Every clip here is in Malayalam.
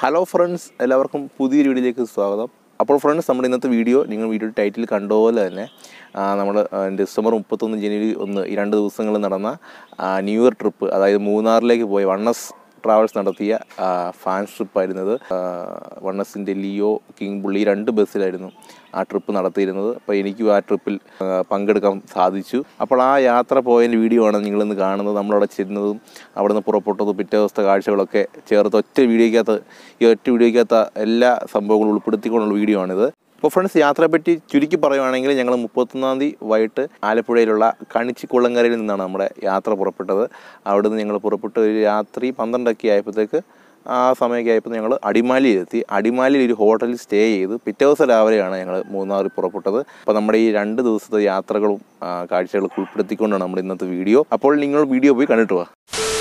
ഹലോ ഫ്രണ്ട്സ് എല്ലാവർക്കും പുതിയൊരു വീഡിയോയിലേക്ക് സ്വാഗതം അപ്പോൾ ഫ്രണ്ട്സ് നമ്മുടെ ഇന്നത്തെ വീഡിയോ നിങ്ങൾ വീഡിയോ ടൈറ്റിൽ കണ്ടതുപോലെ തന്നെ നമ്മൾ ഡിസംബർ മുപ്പത്തൊന്ന് ജനുവരി ഒന്ന് ഈ രണ്ട് ദിവസങ്ങളിൽ നടന്ന ആ, ന്യൂ ഇയർ ട്രിപ്പ് അതായത് മൂന്നാറിലേക്ക് പോയ വണ്ണസ് ട്രാവൽസ് നടത്തിയ ആ, ഫാൻസ് ട്രിപ്പായിരുന്നത് വണ്ണസിൻ്റെ ലിയോ കിങ് പുള്ളി രണ്ട് ബസ്സിലായിരുന്നു ആ ട്രിപ്പ് നടത്തിയിരുന്നത് അപ്പോൾ എനിക്കും ആ ട്രിപ്പിൽ ആ, പങ്കെടുക്കാൻ സാധിച്ചു അപ്പോൾ ആ യാത്ര പോയതിൻ്റെ വീഡിയോ ആണ് നിങ്ങളിന്ന് കാണുന്നത് നമ്മളവിടെ ചെന്നതും അവിടെ നിന്ന് പുറപ്പെട്ടതും പിറ്റേ ദിവസത്തെ കാഴ്ചകളൊക്കെ ചേർത്ത് ഒറ്റ വീഡിയോയ്ക്കകത്ത് ഈ ഒറ്റ വീഡിയോയ്ക്കകത്ത് എല്ലാ സംഭവങ്ങളും ഉൾപ്പെടുത്തിക്കൊണ്ടുള്ള വീഡിയോ ആണിത് അപ്പോൾ ഫ്രണ്ട്സ് യാത്രയെപ്പറ്റി ചുരുക്കി പറയുവാണെങ്കിൽ ഞങ്ങൾ മുപ്പത്തൊന്നാം തീയതി വൈകിട്ട് ആലപ്പുഴയിലുള്ള കണിച്ചി കുളങ്ങരയിൽ നിന്നാണ് നമ്മുടെ യാത്ര പുറപ്പെട്ടത് അവിടെ നിന്ന് ഞങ്ങൾ പുറപ്പെട്ട് ഒരു രാത്രി പന്ത്രണ്ടൊക്കെ ആയപ്പോഴത്തേക്ക് ആ സമയമൊക്കെ ആയപ്പോൾ ഞങ്ങൾ അടിമാലിയിലെത്തി അടിമാലിയിൽ ഒരു ഹോട്ടലിൽ സ്റ്റേ ചെയ്ത് പിറ്റേ ദിവസം രാവിലെയാണ് ഞങ്ങൾ മൂന്നാറിൽ പുറപ്പെട്ടത് അപ്പോൾ നമ്മുടെ ഈ രണ്ട് ദിവസത്തെ യാത്രകളും ആ, കാഴ്ചകളൊക്കെ ഉൾപ്പെടുത്തിക്കൊണ്ടാണ് നമ്മുടെ ഇന്നത്തെ വീഡിയോ അപ്പോൾ നിങ്ങൾ വീഡിയോ പോയി കണ്ടിട്ട് പോവാ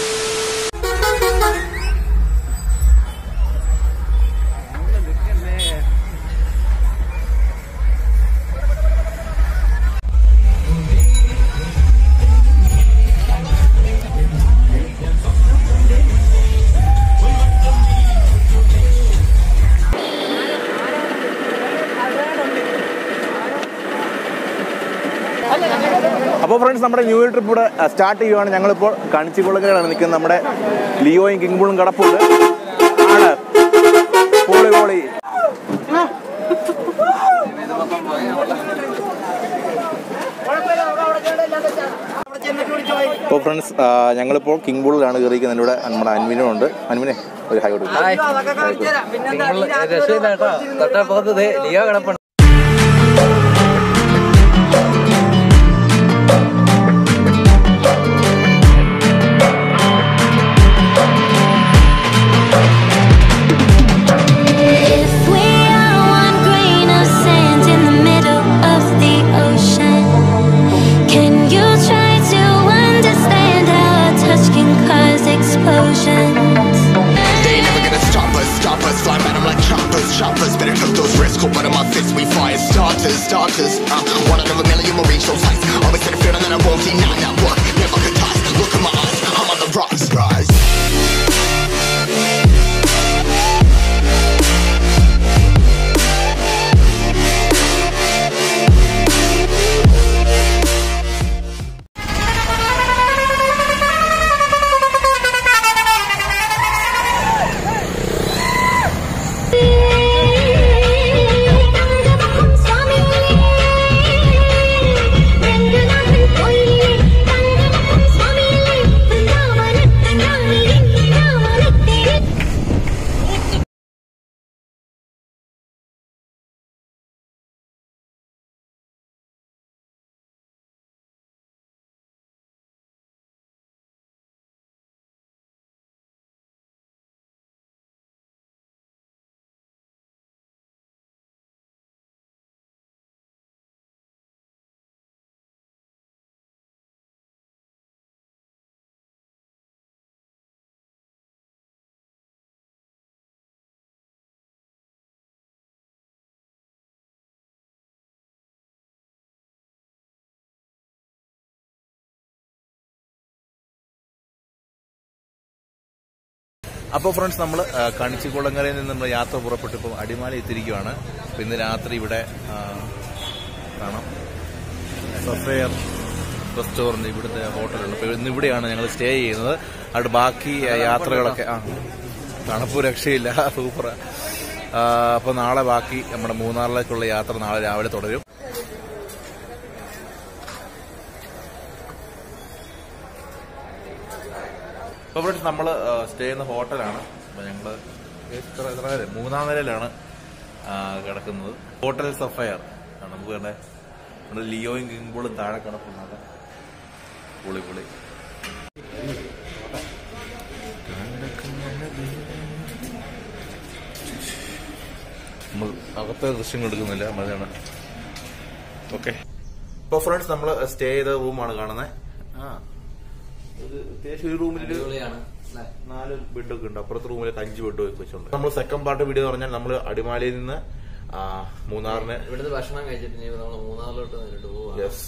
അപ്പോൾ ഫ്രണ്ട്സ് നമ്മുടെ ന്യൂ ഇയർ ട്രിപ്പ് ഇവിടെ സ്റ്റാർട്ട് ചെയ്യുവാണ് ഞങ്ങളിപ്പോൾ കണിച്ചിക്കുളങ്ങരയാണ് നിൽക്കുന്നത് നമ്മുടെ ലിയോയും കിങ്ബുളും കടപ്പുണ്ട് ആണ് പോളി പോളി അപ്പോൾ ഫ്രണ്ട്സ് ഞങ്ങളിപ്പോൾ കിങ് ബുളിലാണ് കയറിയിരിക്കുന്നത് എൻ്റെ കൂടെ നമ്മുടെ അൻവിനും ഉണ്ട് അൻവിനെ ഒരു ഹൈ കൊടുക്കും നിങ്ങൾ രക്ഷയില്ല കേട്ടോ തൊട്ടപ്പുറത്ത് ദേ ലിയോ കിടപ്പുണ്ട് If we are one grain of sand in the middle of the ocean, can you try to understand how a touch can cause explosions? They ain't never gonna stop us, stop us. Fly at 'em like choppers, choppers. Better took those risks. Hold one of my fists, we fire starters, starters. Uh, one out of a million will reach those heights. Always had a feeling that I won't deny that work. Never could toss. Look in my eyes, I'm on the rise, rise. അപ്പോൾ ഫ്രണ്ട്സ് നമ്മൾ കണിച്ചിക്കുളങ്ങരയിൽ നിന്ന് നമ്മൾ യാത്ര പുറപ്പെട്ട് ഇപ്പോൾ അടിമാലി എത്തിയിരിക്കുകയാണ് അപ്പോൾ ഇന്ന് രാത്രി ഇവിടെ ആ, കാണാം സഫയർ റെസ്റ്റോറൻറ്റ് ഇവിടുത്തെ ഹോട്ടലുണ്ട് അപ്പോൾ ഇന്ന് ഇവിടെയാണ് ഞങ്ങൾ സ്റ്റേ ചെയ്യുന്നത് അവിടെ ബാക്കി ആ, യാത്രകളൊക്കെ ആ തണുപ്പ് രക്ഷയില്ല സൂപ്പർ അപ്പോൾ നാളെ ബാക്കി നമ്മുടെ മൂന്നാറിലേക്കുള്ള യാത്ര നാളെ രാവിലെ തുടരും അപ്പോൾ ഫ്രണ്ട്സ് നമ്മൾ സ്റ്റേ ചെയ്യുന്ന ഹോട്ടലാണ് അപ്പോൾ ഞങ്ങൾ എത്ര എത്ര നില മൂന്നാം നിലയിലാണ് ആ, കിടക്കുന്നത് ഹോട്ടൽ സഫയർ ആ, നമുക്ക് വേണ്ടേ നമ്മുടെ ലിയോയും കിങ്ബോളും താഴെ കിടക്കുന്നത് പൊളി പൊളി നമ്മൾ അകത്തെ ദൃശ്യങ്ങൾ എടുക്കുന്നില്ല മതിയാണ് ഓക്കെ ഇപ്പോൾ ഫ്രണ്ട്സ് നമ്മൾ സ്റ്റേ ചെയ്ത റൂമാണ് കാണുന്നത് ആ ഒരു അത്യാവശ്യം ഒരു റൂമിൽ അടിപൊളിയാണ് അല്ലേ? നാല് ബെഡൊക്കെ ഉണ്ട് അപ്പുറത്തെ റൂമിലൊക്കെ അഞ്ച് ബെഡ് വെച്ചിട്ടുണ്ട് നമ്മൾ സെക്കൻഡ് പാർട്ട് വീഡിയോ എന്ന് പറഞ്ഞാൽ നമ്മൾ അടിമാലിയിൽ നിന്ന് ആ, മൂന്നാറിന് ഇവിടുന്ന് ഭക്ഷണം കഴിച്ചിട്ട് ഇനി നമ്മൾ മൂന്നാറിലോട്ട് നേരിട്ട് പോവാ യെസ്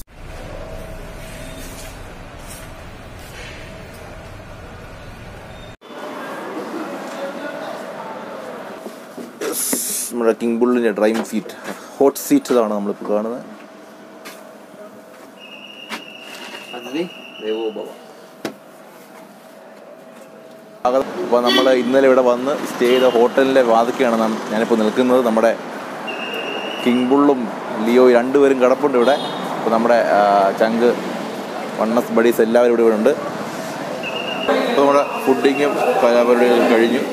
യെസ് നമ്മുടെ കിങ് ബുള്ളിൻ്റെ ഡ്രൈം സീറ്റ് ഹോട്ട് സീറ്റ് ഇതാണ് നമ്മളിപ്പോൾ കാണുന്നത് അതിഥി ദേവോഭവ അപ്പോൾ നമ്മൾ ഇന്നലെ ഇവിടെ വന്ന് സ്റ്റേ ചെയ്ത ഹോട്ടലിൻ്റെ വാതിക്കാണ് നാം ഞാനിപ്പോൾ നിൽക്കുന്നത് നമ്മുടെ കിങ് ബുള്ളും ലിയോ രണ്ടുപേരും കിടപ്പുണ്ട് ഇവിടെ അപ്പോൾ നമ്മുടെ ആ, ചങ്ക് വണ്ണസ് ബഡീസ് എല്ലാവരും ഇവിടെ ഉണ്ട് അപ്പോൾ നമ്മുടെ ഫുഡിങ്ങും കലാപരിപാടികളും കഴിഞ്ഞു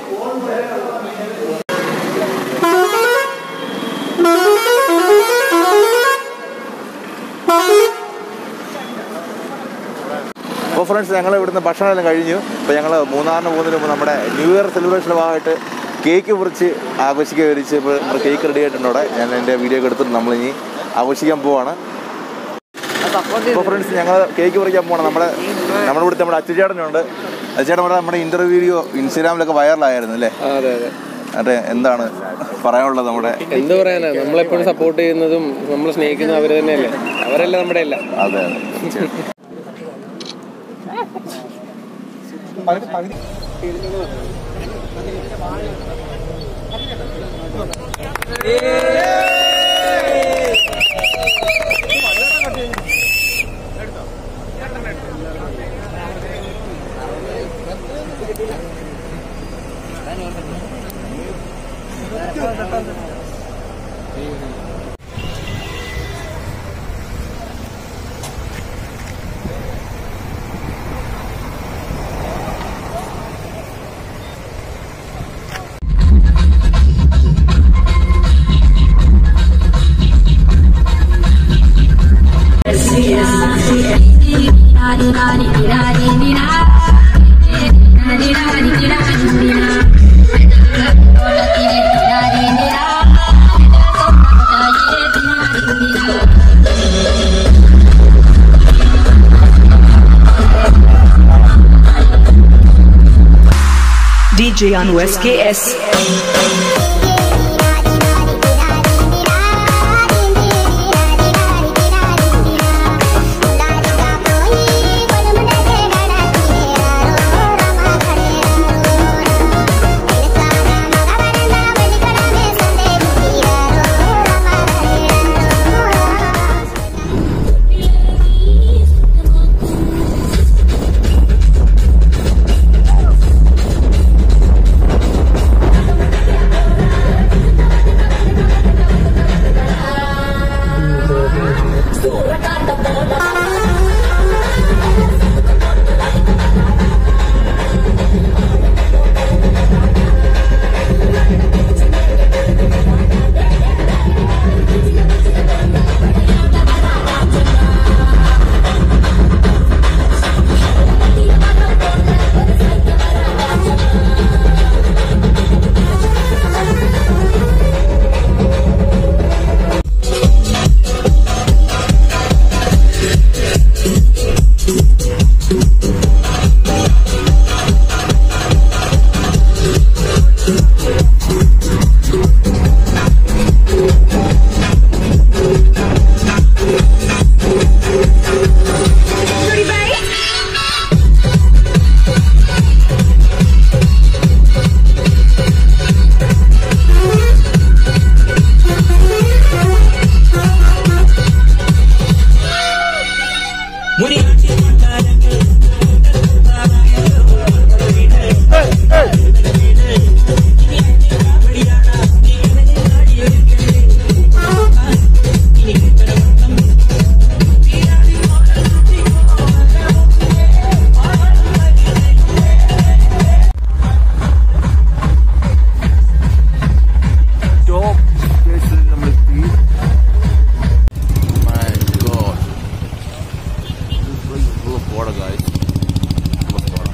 അപ്പോൾ ഫ്രണ്ട്സ് ഞങ്ങൾ ഇവിടുന്ന് ഭക്ഷണമെല്ലാം കഴിഞ്ഞു അപ്പോൾ ഞങ്ങൾ മൂന്നാറിന് പോകുന്നതിന് മുമ്പ് നമ്മുടെ ന്യൂ ഇയർ സെലിബ്രേഷൻ്റെ ഭാഗമായിട്ട് കേക്ക് മുറിച്ച് ആഘോഷിക്കുക വിരിച്ച് ഇപ്പോൾ നമ്മുടെ കേക്ക് റെഡി ആയിട്ടുണ്ട് അവിടെ ഞാൻ എൻ്റെ വീഡിയോ ഒക്കെ എടുത്തിട്ട് നമ്മളിനി ആഘോഷിക്കാൻ പോവാണ് സപ്പോർട്ട് അപ്പോൾ ഫ്രണ്ട്സ് ഞങ്ങൾ കേക്ക് മുറിക്കാൻ പോകണം നമ്മുടെ നമ്മുടെ ഇവിടുത്തെ നമ്മുടെ അച്ചുചേട്ടനുണ്ട് അച്ചുചേട്ടൻ പറഞ്ഞാൽ നമ്മുടെ ഇൻ്റർവ്യൂ വീഡിയോ ഇൻസ്റ്റാഗ്രാമിലൊക്കെ വൈറലായിരുന്നു അല്ലേ അതെ അതെ അതെ എന്താണ് പറയാനുള്ളത് നമ്മുടെ എന്ത് പറയാനാ നമ്മളെപ്പോഴും സപ്പോർട്ട് ചെയ്യുന്നതും നമ്മൾ സ്നേഹിക്കുന്നതും അവർ തന്നെയല്ലേ അവരല്ല നമ്മുടെ അല്ല അതെ അതെ DJ on USKS. ടോപ്പ് സ്റ്റേഷനിൽ നമ്മൾ എത്തി My God. This place is full of water, guys. Full of water.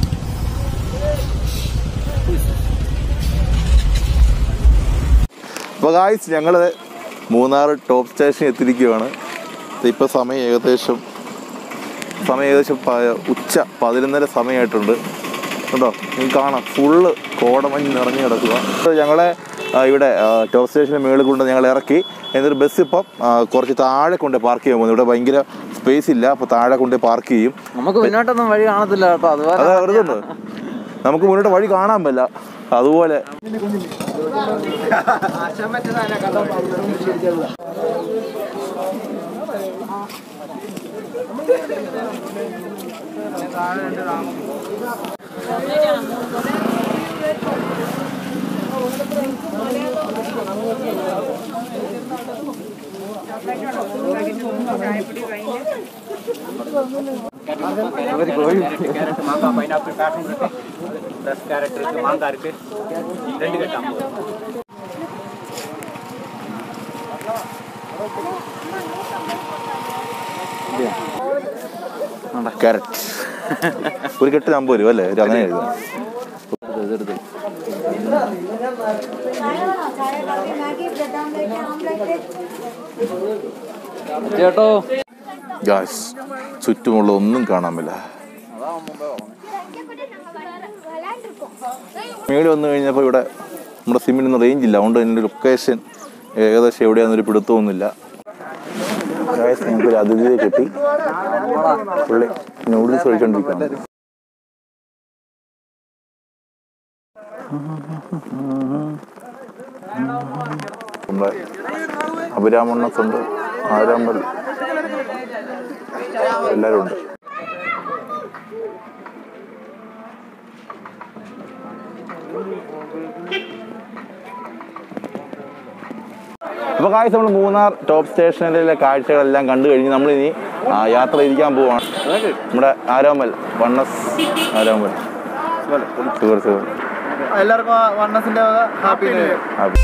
അപ്പോൾ ഗായ്സ് ഞങ്ങൾ മൂന്നാർ ടോപ്പ് സ്റ്റേഷനിൽ എത്തിയിരിക്കുകയാണ് ഇപ്പോൾ സമയം ഏകദേശം സമയം ഏകദേശം പ- ഉച്ച പതിനൊന്നര സമയമായിട്ടുണ്ട് കണ്ടോ നിങ്ങൾക്ക് കാണാം ഫുള്ള് കോടമഞ്ഞ് നിറഞ്ഞു കിടക്കുക അപ്പോൾ ഞങ്ങളെ ആ, ഇവിടെ ആ, ടോപ്പ് സ്റ്റേഷന് മുകളിൽ കൊണ്ട് ഞങ്ങൾ ഇറക്കി എന്നിട്ട് ബസ് ഇപ്പം ആ, കുറച്ച് താഴെ കൊണ്ട് പാർക്ക് ചെയ്യാൻ പോകുന്നു ഇവിടെ ഭയങ്കര സ്പേസ് ഇല്ല അപ്പോൾ താഴെ കൊണ്ട് പാർക്ക് ചെയ്യും നമുക്ക് മുന്നോട്ടൊന്നും വഴി കാണത്തില്ല കേട്ടോ അതുപോലെ അത് വെറുതെ ഉണ്ട് നമുക്ക് മുന്നോട്ട് വഴി കാണാൻ പറ്റില്ല അതുപോലെ கேரட் மாங்காய் பைனாப்பிள் பேஷன் இருக்கு ஃப்ரெஷ் கேரட் இருக்கு மாங்காய் இருக்கு ரெண்டு கட்டு ஐம்பது ക്യാരറ്റ് ഒരു കെട്ട് അമ്പത് രൂപ അല്ലേ ഒരു അങ്ങനെ എഴുതാം ഇതെടുത്ത് ചേട്ടോ ഗായ്സ് ചുറ്റുമുള്ള ഒന്നും കാണാൻ പറ്റില്ല മേളിൽ വന്നു കഴിഞ്ഞപ്പോൾ ഇവിടെ നമ്മുടെ സിമ്മിനൊന്നും റേഞ്ച് ഇല്ല അതുകൊണ്ട് എൻ്റെ ലൊക്കേഷൻ ഏകദേശം എവിടെയാണെന്നൊരു പിടുത്തമൊന്നുമില്ല ഗായ്സ് ഞങ്ങൾക്കൊരു അതിഥിയെ കിട്ടി പുള്ളി നൂഡിൽസ് കഴിച്ചോണ്ടിരിക്കുകയാണ് നമ്മുടെ അഭിരാമണ്ണത്തുണ്ട് ആരാമ്പൽ എല്ലാവരും ഉണ്ട് അപ്പോൾ കാഴ്ച നമ്മൾ മൂന്നാർ ടോപ്പ് സ്റ്റേഷനിലെ കാഴ്ചകളെല്ലാം കണ്ടു കഴിഞ്ഞ് നമ്മളിനി ആ, യാത്ര ഇരിക്കാൻ പോവാണ് നമ്മുടെ ആരോമൽ വണ്ണസ് ആരോമൽ ഷുഗർ ഷുഗർ എല്ലാവർക്കും വണ്ണസിന്റെ ഹാപ്പി ന്യൂ ഇയർ ഹാപ്പി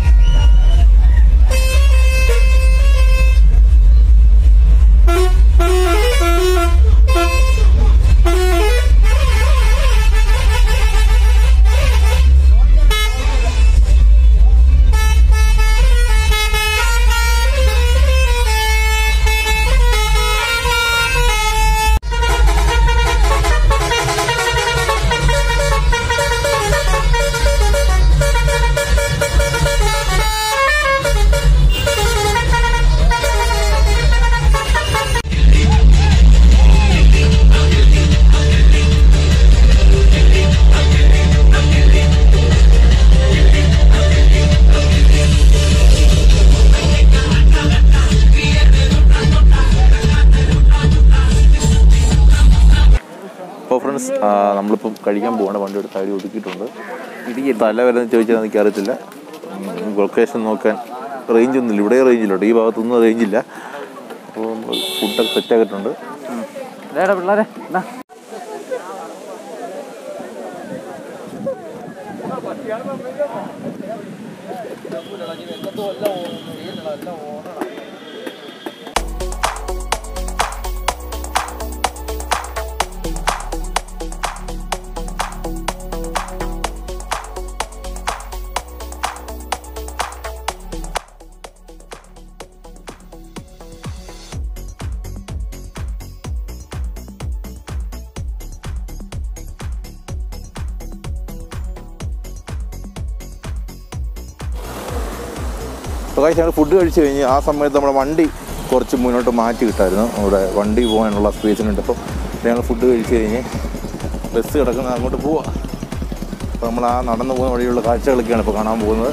അപ്പോൾ ഫ്രണ്ട്സ് നമ്മളിപ്പം കഴിക്കാൻ പോകണം വണ്ടിയുടെ സൈഡ് ഒതുക്കിയിട്ടുണ്ട് ഇത് തല വരെ ചോദിച്ചാൽ എനിക്ക് അറിയത്തില്ല ലൊക്കേഷൻ നോക്കാൻ റേഞ്ച് ഒന്നുമില്ല ഇവിടെ റേഞ്ച് ഇല്ല കേട്ടോ ഈ ഭാഗത്തൊന്നും റേഞ്ച് ഇല്ല അപ്പോൾ നമ്മൾ ഫുഡൊക്കെ സെറ്റ് ആക്കിയിട്ടുണ്ട് ഇതേടാ പിള്ളേരെ എന്നാ അപ്പോൾ കഴിച്ച് ഞങ്ങൾ ഫുഡ് കഴിച്ച് കഴിഞ്ഞ് ആ സമയത്ത് നമ്മുടെ വണ്ടി കുറച്ച് മുന്നോട്ട് മാറ്റി കിട്ടായിരുന്നു അവിടെ വണ്ടി പോകാനുള്ള സ്പേസിനുണ്ട് അപ്പോൾ ഞങ്ങൾ ഫുഡ് കഴിച്ച് കഴിഞ്ഞ് ബസ് കിടക്കുന്ന അങ്ങോട്ട് പോവാം അപ്പോൾ നമ്മൾ ആ നടന്നു പോകുന്ന വഴിയുള്ള കാഴ്ചകളൊക്കെയാണ് ഇപ്പോൾ കാണാൻ പോകുന്നത്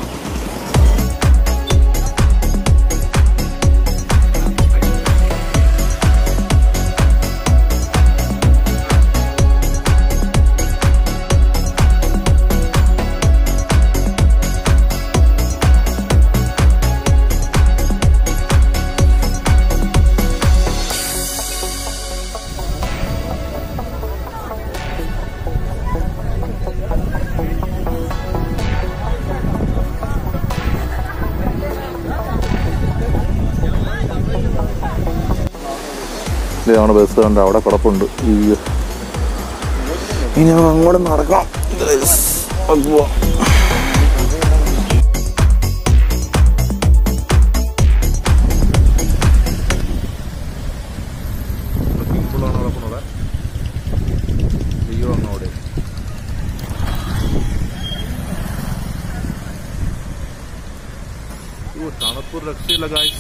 ഇത് നമ്മുടെ ബസ് കണ്ട് അവിടെ കിടപ്പുണ്ട് അയ്യോ. ഇനി നമുക്ക് അങ്ങോട്ട് നടക്കണം Guys, നമുക്ക് പോവാം തണുപ്പ് രക്ഷയില്ല ഗായ്സ്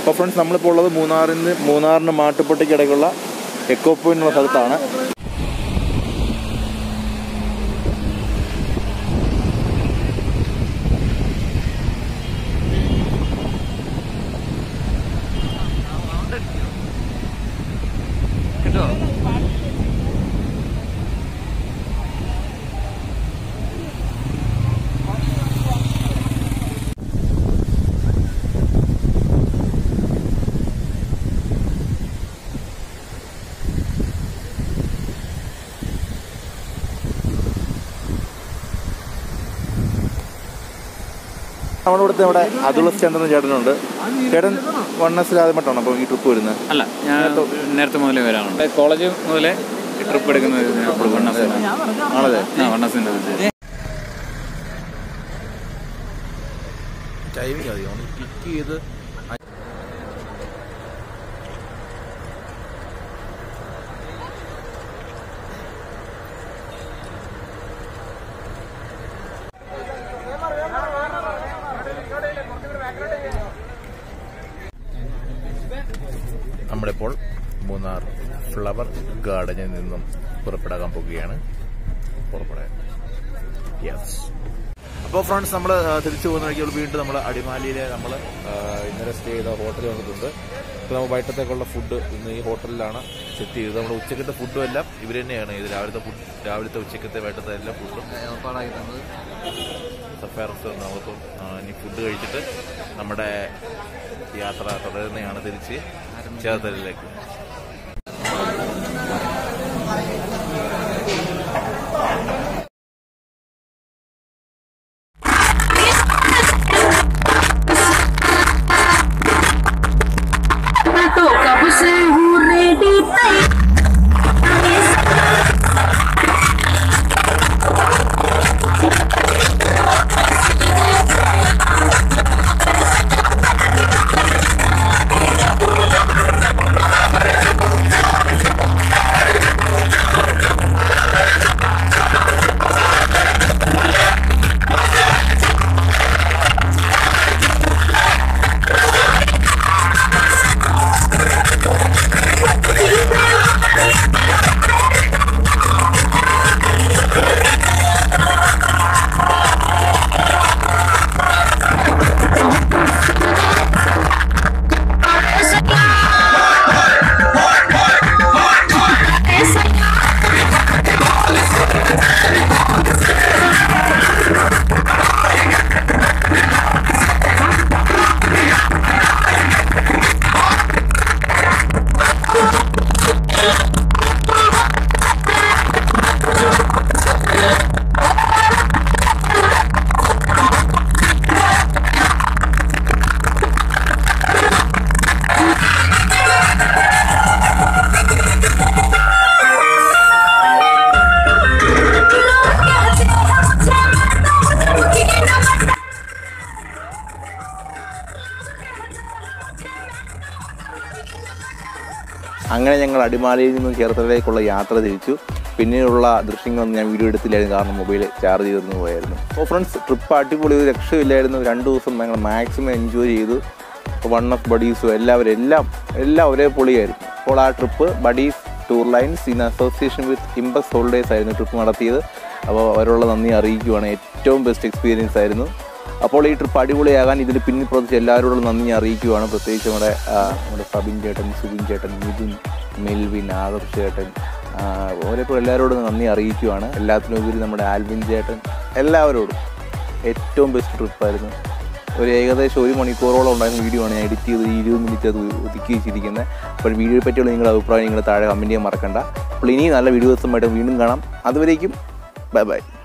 അപ്പോൾ ഫ്രണ്ട്സ് നമ്മളിപ്പോൾ ഉള്ളത് മൂന്നാറിൽ നിന്ന് മൂന്നാറിന് മാട്ടുപ്പെട്ടിക്കിടയ്ക്കുള്ള എക്കോ പോയിന്റ് ഉള്ള സ്ഥലത്താണ് നമ്മുടെ ഇവിടുത്തെ നമ്മുടെ അതുള്ള ചേട്ടൻ ചേട്ടനുണ്ട് ചേട്ടൻ വണ്ണസിൽ ആദ്യമായിട്ടാണ് അപ്പോൾ ഈ ട്രിപ്പ് വരുന്നത് അല്ല ഞാൻ നേരത്തെ മുതലേ വരാറുണ്ട് കോളേജ് മുതലേ ട്രിപ്പ് എടുക്കുന്നത് വണ്ണസിനാണ് ആണല്ലേ ആ വണ്ണസിൻ്റെ ടൈമിങ് അധികം ക്ലിക്ക് ചെയ്ത് നമ്മളിപ്പോൾ മൂന്നാർ ഫ്ലവർ ഗാർഡനിൽ നിന്നും പുറപ്പെടാൻ പോകുകയാണ് പുറപ്പെടാൻ യെസ് അപ്പോൾ ഫ്രണ്ട്സ് നമ്മൾ തിരിച്ചു പോകുന്ന വഴിക്കുള്ള വീണ്ടും നമ്മൾ അടിമാലിയിലെ നമ്മൾ ഇന്നലെ സ്റ്റേ ചെയ്ത ഹോട്ടലിൽ വന്നിട്ടുണ്ട് ഇപ്പോൾ നമ്മൾ വൈകിട്ടത്തേക്കുള്ള ഫുഡ് ഇന്ന് ഈ ഹോട്ടലിലാണ് സെറ്റ് ചെയ്തത് നമ്മൾ ഉച്ചക്കത്തെ ഫുഡും എല്ലാം ഇവർ തന്നെയാണ് ഇത് രാവിലത്തെ ഫുഡ് രാവിലത്തെ ഉച്ചക്കത്തെ വൈകിട്ടത്തെ എല്ലാ ഫുഡും സഫയർസ് നമുക്ക് ഇനി ഫുഡ് കഴിച്ചിട്ട് നമ്മുടെ യാത്ര തുടരുന്നതാണ് തിരിച്ച് ചേർത്തലിലേക്ക് അങ്ങനെ ഞങ്ങൾ അടിമാലിയിൽ നിന്നും ചേർത്തലയിലേക്കുള്ള യാത്ര തിരിച്ചു പിന്നീടുള്ള ദൃശ്യങ്ങളൊന്നും ഞാൻ വീഡിയോ എടുത്തില്ലായിരുന്നു കാരണം മൊബൈൽ ചാർജ് ചെയ്തിരുന്നു പോയായിരുന്നു അപ്പോൾ ഫ്രണ്ട്സ് ട്രിപ്പ് അടിപൊളി ഒരു രക്ഷയില്ലായിരുന്നു രണ്ട് ദിവസം ഞങ്ങൾ മാക്സിമം എൻജോയ് ചെയ്തു വൺ ഓഫ് ബഡീസും എല്ലാവരും എല്ലാം എല്ലാം ഒരേ പൊളിയായിരുന്നു അപ്പോൾ ആ trip buddies tour lines in association with ഇമ്പസ് ഹോളിഡേയ്സ് ആയിരുന്നു ട്രിപ്പ് നടത്തിയത് അപ്പോൾ അവരുള്ള നന്ദി അറിയിക്കുവാണ് ഏറ്റവും ബെസ്റ്റ് എക്സ്പീരിയൻസ് ആയിരുന്നു അപ്പോൾ ഈ ട്രിപ്പ് അടിപൊളിയാകാൻ ഇതിൽ പിന്നിൽ പ്രവർത്തിച്ച എല്ലാവരോടും നന്ദി ഞാൻ അറിയിക്കുവാണ് പ്രത്യേകിച്ച് നമ്മുടെ ആ, നമ്മുടെ സബിൻ ചേട്ടൻ സുബിൻ ചേട്ടൻ മിഥുൻ മെൽവിൻ ആദർശ് ചേട്ടൻ ആ, ഓരോപ്പോൾ എല്ലാവരോടും നന്ദി അറിയിക്കുവാണ് എല്ലാത്തിനും ഉപരി നമ്മുടെ ആൽവിൻ ചേട്ടൻ എല്ലാവരോടും ഏറ്റവും ബെസ്റ്റ് ട്രിപ്പായിരുന്നു ഒരു ഏകദേശം ഒരു മണിക്കൂറോളം ഉണ്ടായിരുന്ന വീഡിയോ ആണ് ഞാൻ എഡിറ്റ് ചെയ്ത് ഈ ഇരുപത് മിനിറ്റ് അത് ഒതുക്കി വെച്ചിരിക്കുന്നത് അപ്പോൾ വീഡിയോയെ പറ്റിയുള്ള നിങ്ങളുടെ അഭിപ്രായം നിങ്ങൾ താഴെ കമൻറ്റ് ചെയ്യാൻ മറക്കണ്ട അപ്പോൾ ഇനി നല്ല വീഡിയോസുമായിട്ട് വീണ്ടും കാണാം അതുവരേക്കും ബൈ ബൈ